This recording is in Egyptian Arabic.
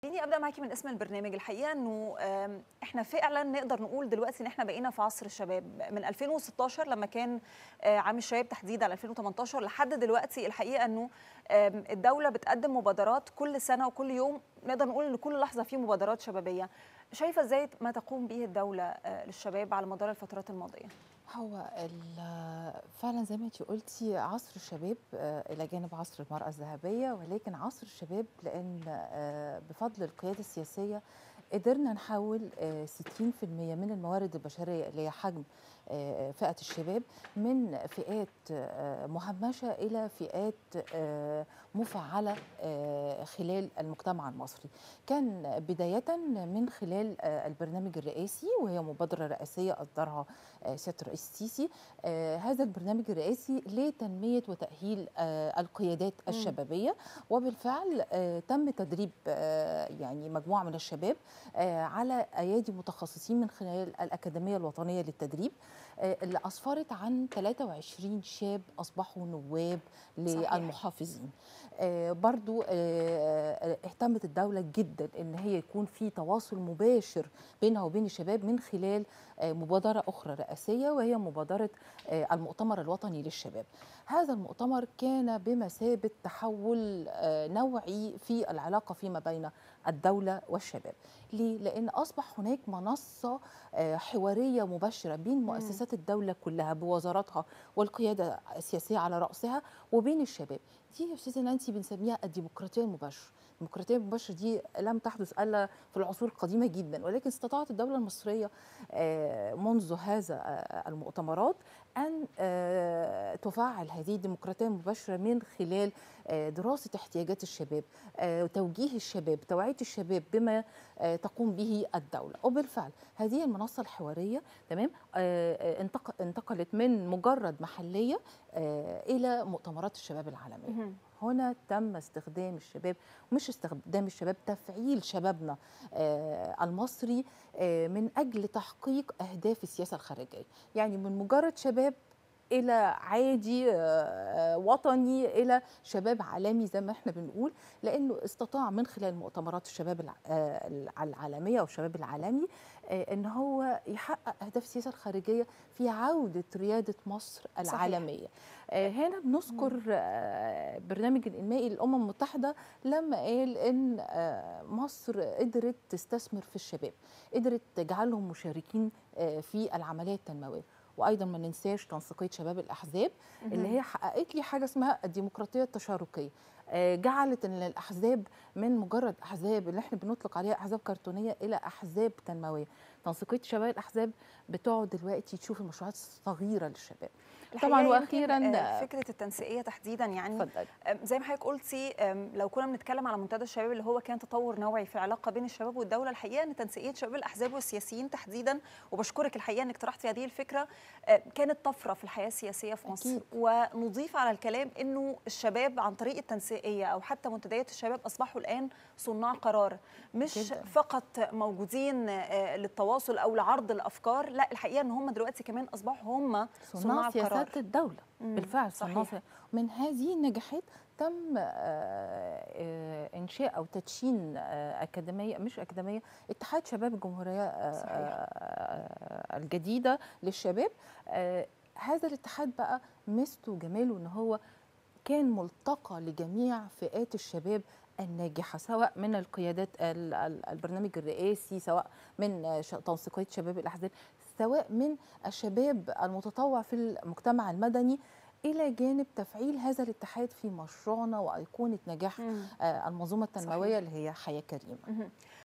خليني ابدا معاكي من اسم البرنامج الحقيقه انه آم، احنا فعلا نقدر نقول دلوقتي ان احنا بقينا في عصر الشباب من 2016 لما كان آه، عام الشباب تحديدا على 2018 لحد دلوقتي الحقيقه انه آم، الدوله بتقدم مبادرات كل سنه وكل يوم نقدر نقول ان كل لحظه في مبادرات شبابيه شايفه ازاي ما تقوم به الدوله آه، للشباب على مدار الفترات الماضيه هو ال- فعلا زي ما انت قلتي عصر الشباب آه، الى جانب عصر المراه الذهبيه ولكن عصر الشباب لان آه، بفضل القياده السياسيه قدرنا نحول آه، 60% من الموارد البشريه اللي هي حجم آه، فئه الشباب من فئات آه، مهمشه الى فئات آه، مفعله آه، خلال المجتمع المصري كان بدايه من خلال آه، البرنامج الرئاسي وهي مبادره رئاسيه اصدرها آه، سياده الرئيس السيسي آه، هذا البرنامج الرئاسي لتنميه وتاهيل آه، القيادات الشبابيه وبالفعل آه، تم تدريب آه، يعني مجموعه من الشباب آه، على ايادي متخصصين من خلال الاكاديميه الوطنيه للتدريب آه، اللي اسفرت عن 23 شاب اصبحوا نواب صحيح. للمحافظين آه، برضو آه، آه، اهتمت الدولة جدا ان هي يكون في تواصل مباشر بينها وبين الشباب من خلال آه، مبادرة أخرى رئاسية وهي مبادرة آه، المؤتمر الوطني للشباب هذا المؤتمر كان بمثابة تحول آه، نوعي في العلاقة فيما بين الدولة والشباب ليه؟ لأن أصبح هناك منصة آه، حوارية مباشرة بين مؤسسات الدولة كلها بوزاراتها والقيادة السياسية على رأسها وبين الشباب دي يا أستاذة نانسي بنسميها الديمقراطية المباشرة الديمقراطية المباشرة دي لم تحدث إلا في العصور القديمة جدا ولكن استطاعت الدولة المصرية آه، منذ هذا آه، المؤتمرات أن آه، تفعل هذه الديمقراطية المباشرة من خلال آه، دراسة احتياجات الشباب آه، توجيه الشباب توعية الشباب بما آه، تقوم به الدولة وبالفعل هذه المنصة الحوارية تمام آه، آه، انتق- انتقلت من مجرد محلية آه، إلى مؤتمرات الشباب العالمية مهم. هنا تم استخدام الشباب مش استخدام الشباب تفعيل شبابنا آه، المصري آه، من اجل تحقيق اهداف السياسه الخارجيه يعني من مجرد شباب الى عادي آه، آه، وطني الى شباب عالمي زي ما احنا بنقول لانه استطاع من خلال مؤتمرات الشباب الع- آه، الع- العالميه والشباب العالمي آه، ان هو يحقق اهداف السياسه الخارجيه في عوده رياده مصر صحيح. العالميه آه، هنا بنذكر آه، برنامج الانمائي للامم المتحده لما قال ان آه، مصر قدرت تستثمر في الشباب قدرت تجعلهم مشاركين آه، في العمليه التنمويه وايضا ما ننساش تنسيقيه شباب الاحزاب اللي هي حققت لي حاجه اسمها الديمقراطيه التشاركيه آه، جعلت ان الاحزاب من مجرد احزاب اللي احنا بنطلق عليها احزاب كرتونيه الى احزاب تنمويه تنسيقيه شباب الاحزاب بتقعد دلوقتي تشوف المشروعات الصغيره للشباب طبعا الحقيقة يمكن، واخيرا آه، فكره التنسيقيه تحديدا يعني اتفضل أم، زي ما حضرتك قلتي أم، لو كنا بنتكلم على منتدى الشباب اللي هو كان تطور نوعي في العلاقه بين الشباب والدوله الحقيقه ان تنسيقيه شباب الاحزاب والسياسيين تحديدا وبشكرك الحقيقه انك طرحتي هذه الفكره أم، كانت طفره في الحياه السياسيه في مصر أكيد. ونضيف على الكلام انه الشباب عن طريق التنسيقيه او حتى منتديات الشباب اصبحوا الان صناع قرار مش جداً. فقط موجودين آه، للتواصل او لعرض الافكار لا الحقيقه ان هم دلوقتي كمان اصبحوا هم صناع صناع القرار سياسات الدولة مم، بالفعل صحيح. صناع سيا- من هذه النجاحات تم آه، آه، انشاء او تدشين آه، اكاديميه مش اكاديميه اتحاد شباب الجمهوريه آه، صحيح. آه، الجديده للشباب آه، هذا الاتحاد بقى ميزته وجماله ان هو كان ملتقى لجميع فئات الشباب الناجحة سواء من القيادات ال- ال- البرنامج الرئاسي سواء من آه، ش- تنسيقية شباب الأحزاب سواء من الشباب المتطوع في المجتمع المدني إلى جانب تفعيل هذا الاتحاد في مشروعنا وأيقونة نجاح مم. آه، المنظومة صحيح. التنموية اللي هي حياة كريمة مهم.